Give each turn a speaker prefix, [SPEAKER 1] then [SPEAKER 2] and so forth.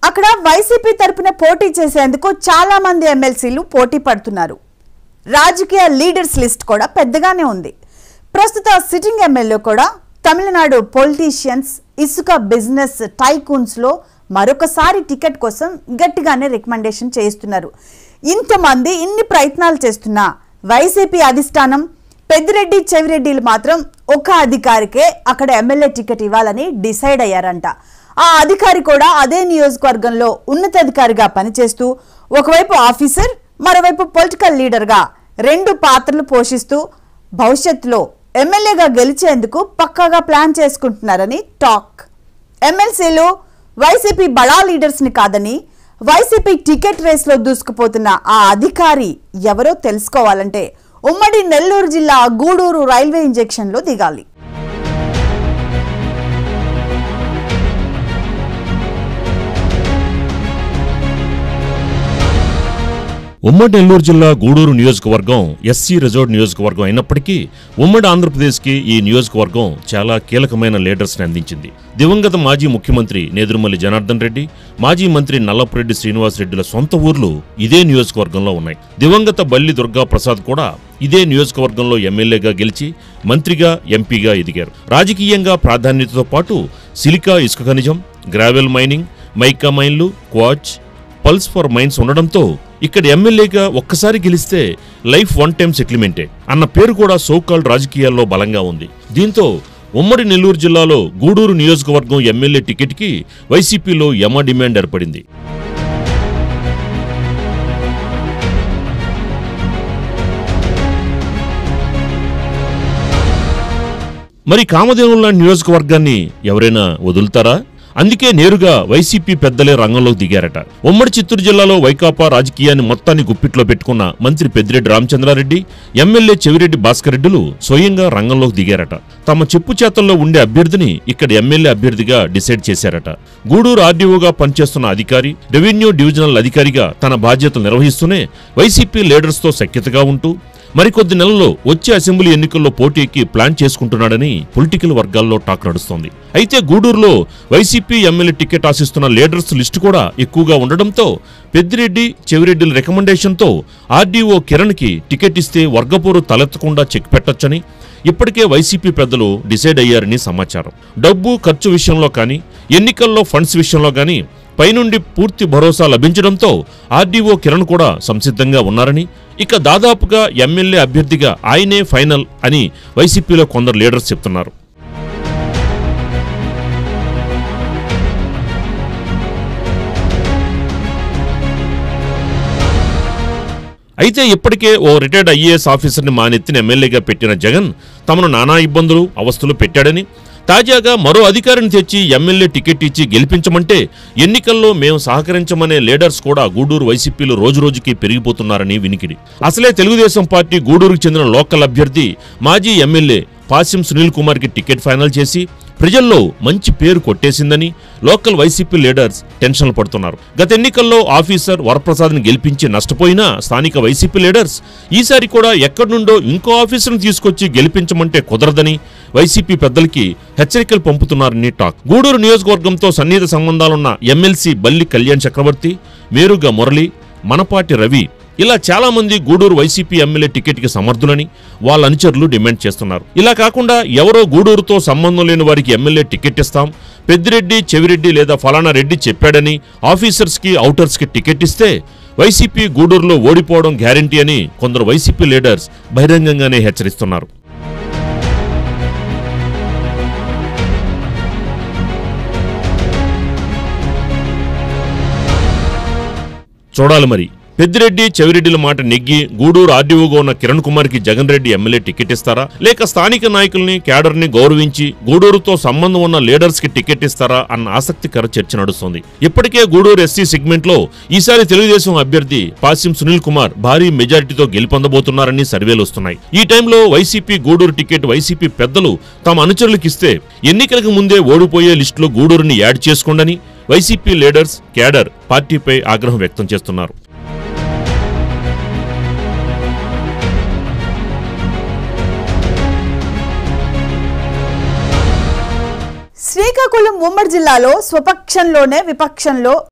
[SPEAKER 1] అక్కడ వైసీపీ తరపున పోటీ చేసేందుకు చాలా మంది ఎమ్మెల్సీలు పోటీ పడుతున్నారు రాజకీయ లీడర్స్ లిస్ట్ కూడా పెద్దగానే ఉంది ప్రస్తుత సిట్టింగ్ ఎమ్మెల్యే కూడా తమిళనాడు పొలిటీషియన్స్ ఇసుక బిజినెస్ టైకూన్స్ లో మరొకసారి టికెట్ కోసం గట్టిగానే రికమెండేషన్ చేస్తున్నారు ఇంతమంది ఇన్ని ప్రయత్నాలు చేస్తున్నా వైసీపీ అధిష్టానం పెద్దిరెడ్డి చెవిరెడ్డిలు మాత్రం ఒక అధికారికే అక్కడ ఎమ్మెల్యే టికెట్ ఇవ్వాలని డిసైడ్ అయ్యారంట ఆ అధికారి కూడా అదే నియోజకవర్గంలో ఉన్నతాధికారిగా పనిచేస్తూ ఒకవైపు ఆఫీసర్ మరోవైపు పొలిటికల్ లీడర్గా రెండు పాత్రలు పోషిస్తూ భవిష్యత్తులో ఎమ్మెల్యేగా గెలిచేందుకు పక్కాగా ప్లాన్ చేసుకుంటున్నారని టాక్ ఎమ్మెల్సీలు వైసీపీ బడా లీడర్స్ ని కాదని వైసీపీ టికెట్ రేస్ లో దూసుకుపోతున్న ఆ అధికారి ఎవరో తెలుసుకోవాలంటే ఉమ్మడి నెల్లూరు జిల్లా గూడూరు రైల్వే ఇంజెక్షన్ లో దిగాలి
[SPEAKER 2] ఉమ్మడి నెల్లూరు జిల్లా గూడూరు నియోజకవర్గం ఎస్సీ రిజర్వ్ నియోజకవర్గం అయినప్పటికీ ఉమ్మడి ఆంధ్రప్రదేశ్కి ఈ నియోజకవర్గం చాలా కీలకమైన లీడర్స్ని అందించింది దివంగత మాజీ ముఖ్యమంత్రి నేదురుమల్లి జనార్దన్ రెడ్డి మాజీ మంత్రి నల్లపురెడ్డి శ్రీనివాసరెడ్డిల సొంత ఊర్లు ఇదే నియోజకవర్గంలో ఉన్నాయి దివంగత బల్లి దుర్గా ప్రసాద్ కూడా ఇదే నియోజకవర్గంలో ఎమ్మెల్యేగా గెలిచి మంత్రిగా ఎంపీగా ఎదిగారు రాజకీయంగా ప్రాధాన్యతతో పాటు సిలికా ఇసుక ఖనిజం గ్రావెల్ మైనింగ్ మైకా మైన్లు క్వాచ్ పల్స్ ఫర్ మైన్స్ ఉండడంతో ఇక్కడ ఎమ్మెల్యేగా ఒక్కసారి గెలిస్తే లైఫ్ వన్ టైం సెటిల్మెంటే అన్న పేరు కూడా సోకాల్ రాజకీయాల్లో బలంగా ఉంది దీంతో ఉమ్మడి నెల్లూరు జిల్లాలో గూడూరు నియోజకవర్గం ఎమ్మెల్యే టికెట్కి వైసీపీలో యమ డిమాండ్ ఏర్పడింది మరి కామధేనుల నియోజకవర్గాన్ని ఎవరైనా వదులుతారా అందుకే నేరుగా వైసీపీ పెద్దలే రంగంలోకి దిగారట ఉమ్మడి చిత్తూరు జిల్లాలో వైకాపా రాజకీయాన్ని మొత్తాన్ని గుప్పిట్లో పెట్టుకున్న మంత్రి పెద్దిరెడ్డి రామచంద్రారెడ్డి ఎమ్మెల్యే చెవిరెడ్డి భాస్కర్ రెడ్డిలు స్వయంగా రంగంలోకి దిగారట తమ చెప్పు చేతల్లో ఉండే అభ్యర్థిని ఇక్కడ ఎమ్మెల్యే అభ్యర్థిగా డిసైడ్ చేశారట గూడూరు ఆర్డీఓగా పనిచేస్తున్న అధికారి రెవెన్యూ డివిజనల్ అధికారిగా తన బాధ్యతలు నిర్వహిస్తూనే వైసీపీ లీడర్స్తో సఖ్యతగా ఉంటూ మరికొద్ది నెలల్లో వచ్చే అసెంబ్లీ ఎన్నికల్లో పోటీకి ప్లాన్ చేసుకుంటున్నాడని పొలిటికల్ వర్గాల్లో టాక్ నడుస్తోంది అయితే గూడూరులో వైసీపీ ఎమ్మెల్యే టికెట్ ఆశిస్తున్న లీడర్స్ లిస్టు కూడా ఎక్కువగా ఉండడంతో పెద్దిరెడ్డి చెవిరెడ్డిల రికమెండేషన్తో ఆర్డీఓ కిరణ్కి టికెట్ ఇస్తే వర్గపోరు తలెత్తకుండా చెక్ పెట్టొచ్చని ఇప్పటికే వైసీపీ పెద్దలు డిసైడ్ అయ్యారని సమాచారం డబ్బు ఖర్చు విషయంలో కానీ ఎన్నికల్లో ఫండ్స్ విషయంలో కానీ పైనుండి పూర్తి భరోసా లభించడంతో ఆర్డీఓ కిరణ్ కూడా సంసిద్ధంగా ఉన్నారని ఇక దాదాపుగా ఎమ్మెల్యే అభ్యర్థిగా ఆయనే ఫైనల్ అని వైసీపీలో కొందరు లీడర్స్ చెప్తున్నారు అయితే ఇప్పటికే ఓ రిటైర్డ్ ఐఏఎస్ ఆఫీసర్ని మానెత్తిన ఎమ్మెల్యేగా పెట్టిన జగన్ తమను నానా ఇబ్బందులు అవస్థలు పెట్టాడని తాజాగా మరో అధికారిని తెచ్చి ఎమ్మెల్యే టికెట్ ఇచ్చి గెలిపించమంటే ఎన్నికల్లో మేము సహకరించమనే లీడర్స్ కూడా గూడూరు వైసీపీలో రోజురోజుకి పెరిగిపోతున్నారని వినికిడి అసలే తెలుగుదేశం పార్టీ గూడూరుకు చెందిన లోకల్ అభ్యర్థి మాజీ ఎమ్మెల్యే పాసిం సునీల్ కుమార్కి టికెట్ ఫైనల్ చేసి ప్రజల్లో మంచి పేరు కొట్టేసిందని లోకల్ వైసీపీ లీడర్స్ టెన్షన్లు పడుతున్నారు గత ఎన్నికల్లో ఆఫీసర్ వరప్రసాద్ని గెలిపించి నష్టపోయినా స్థానిక వైసీపీ లీడర్స్ ఈసారి కూడా ఎక్కడి నుండో ఇంకో ఆఫీసర్ని తీసుకొచ్చి గెలిపించమంటే కుదరదని వైసీపీ పెద్దలకి హెచ్చరికలు పంపుతున్నారని టాక్ గూడూరు నియోజకవర్గంతో సన్నిహిత సంబంధాలున్న ఎమ్మెల్సీ బల్లి కళ్యాణ్ చక్రవర్తి మేరుగా మురళి మనపాటి రవి ఇలా చాలా మంది గూడూరు వైసీపీ ఎమ్మెల్యే టికెట్కి సమర్థులని వాళ్ళ అనుచరులు డిమాండ్ చేస్తున్నారు ఇలా కాకుండా ఎవరో గూడూరుతో సంబంధం లేని వారికి ఎమ్మెల్యే టికెట్ ఇస్తాం పెద్దిరెడ్డి చెవిరెడ్డి లేదా ఫలానా రెడ్డి చెప్పాడని ఆఫీసర్స్కి ఔటర్స్కి టికెట్ ఇస్తే వైసీపీ గూడూరులో ఓడిపోవడం గ్యారంటీ అని కొందరు వైసీపీ లీడర్స్ బహిరంగంగానే హెచ్చరిస్తున్నారు చూడాలి మరి పెద్దిరెడ్డి చెవిరెడ్డిల మాట నెగ్గి గూడూరు ఆర్డీఓగా ఉన్న కిరణ్ కుమార్కి జగన్ రెడ్డి ఎమ్మెల్యే టికెట్ ఇస్తారా లేక స్థానిక నాయకుల్ని క్యాడర్ని గౌరవించి గూడూరుతో సంబంధం ఉన్న లీడర్స్ కి టికెట్ ఇస్తారా అన్న ఆసక్తికర చర్చ నడుస్తోంది ఇప్పటికే గూడూరు ఎస్సీ సెగ్మెంట్ లో ఈసారి తెలుగుదేశం అభ్యర్థి పాసిం సునీల్ కుమార్ భారీ మెజారిటీతో గెలుపొందబోతున్నారని సర్వేలు వస్తున్నాయి ఈ టైంలో వైసీపీ గూడూరు టికెట్ వైసీపీ పెద్దలు తమ అనుచరులకు ఇస్తే ఎన్నికలకు ముందే ఓడిపోయే లిస్టులో గూడూరుని యాడ్ చేసుకోండని వైసీపీ లీడర్స్ క్యాడర్ పార్టీపై ఆగ్రహం వ్యక్తం చేస్తున్నారు
[SPEAKER 1] శ్రీకాకుళం ఉమ్మడి జిల్లాలో స్వపక్షంలోనే విపక్షంలో